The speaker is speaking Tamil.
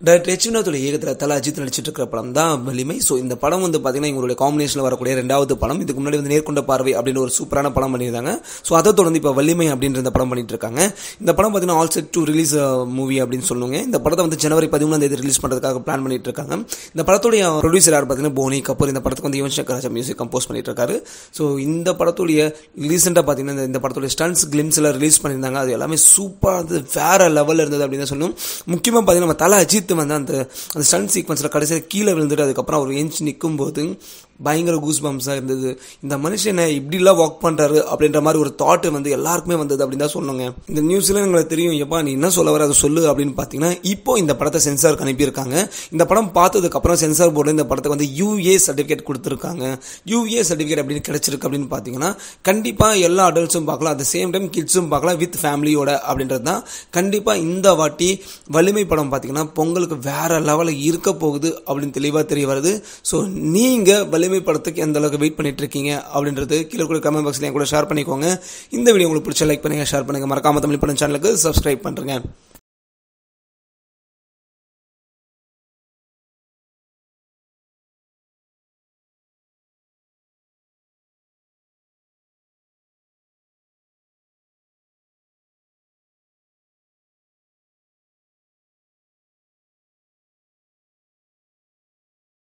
டாக்டர் எச் வினோத்துடைய இயக்கத்தில் தலை அஜித் நடிச்சிட்டு இருக்கிற படம் தான் வலிமை ஸோ இந்த படம் வந்து பார்த்தீங்கன்னா எங்களுடைய காம்பினேஷனில் வரக்கூடிய ரெண்டாவது படம் இதுக்கு முன்னாடி வந்து நேர்கொண்ட பார்வை அப்படின்னு ஒரு சூப்பரான படம் பண்ணியிருந்தாங்க ஸோ அதை தொடர்ந்து இப்போ வலிமை அப்படின்ற இந்த படம் பண்ணிட்டு இருக்காங்க இந்த படம் பார்த்தீங்கன்னா all set to release movie அப்படின்னு சொல்லுவாங்க இந்த படத்தை வந்து ஜனவரி பதிமூணாம் தேதி ரிலீஸ் பண்ணுறதுக்காக பிளான் பண்ணிட்டு இருக்காங்க இந்த படத்துடைய ப்ரொடியூசர் யார் பார்த்தீங்கன்னா போனி கபூர் இந்த படத்துக்கு வந்து யுவன் சங்கர் ராஜா மியூசிக் கம்போஸ் பண்ணிட்டு இருக்காரு ஸோ இந்த படத்துடைய ரீசெண்டாக பார்த்தீங்கன்னா இந்த- இந்த படத்துடைய ஸ்டன்ஸ் கிளிம்ஸில் ரிலீஸ் பண்ணியிருந்தாங்க அது எல்லாமே சூப்பராக இருந்தது வேற லெவலில் இருந்தது அப்படின்னு தான் சொல்லணும் முக்கியமாக பார்த்தீங்கன்னா நம்ம தலை அஜித் வந்து அந்த அந்த ஸ்டன் சீக்வன்ஸில் கடைசியில் கீழே விழுந்துட்டு அதுக்கப்புறம் அவர் ஏஞ்சி நிற்கும் போது பயங்கர கூஸ் பம்ஸாக இருந்தது இந்த மனுஷனை இப்படிலாம் ஒர்க் பண்ணுறாரு அப்படின்ற மாதிரி ஒரு தாட் வந்து எல்லாருக்குமே வந்தது அப்படின்னு தான் சொன்னாங்க இந்த நியூஸ்ல எங்களுக்கு தெரியும் எப்பா நீ என்ன சொல்ல வர அதை சொல்லு அப்படின்னு பார்த்தீங்கன்னா இப்போ இந்த படத்தை சென்சாருக்கு அனுப்பியிருக்காங்க இந்த படம் பார்த்ததுக்கு அப்புறம் சென்சார் போர்டு இந்த படத்துக்கு வந்து யூஏ சர்டிஃபிகேட் கொடுத்துருக்காங்க யூஏ சர்டிஃபிகேட் அப்படின்னு கிடைச்சிருக்கு அப்படின்னு பார்த்தீங்கன்னா கண்டிப்பாக எல்லா அடல்ட்ஸும் பார்க்கலாம் அட் சேம் டைம் கிட்ஸும் பார்க்கலாம் வித் ஃபேமிலியோட அப்படின்றது தான் கண்டிப்பாக இந்த வாட்டி வலிமை படம் பார்த்தீங்கன்னா பொங்கலுக்கு வேற லெவலில் இருக்க போகுது அப்படின்னு தெளிவாக தெரிய வருது ஸோ நீங்கள் வலிமை படத்துக்கு எந்த அளவுக்கு வெயிட் பண்ணிட்டு இருக்கீங்க அப்படின்றது கீழே கூட கமெண்ட் பாக்ஸ்ல என் கூட ஷேர் பண்ணிக்கோங்க இந்த வீடியோ உங்களுக்கு பிடிச்ச லைக் பண்ணுங்க ஷேர் பண்ணுங்க மறக்காம தமிழ் படம் சேனலுக்கு சப்ஸ்கிரைப் பண்ணுறேங்க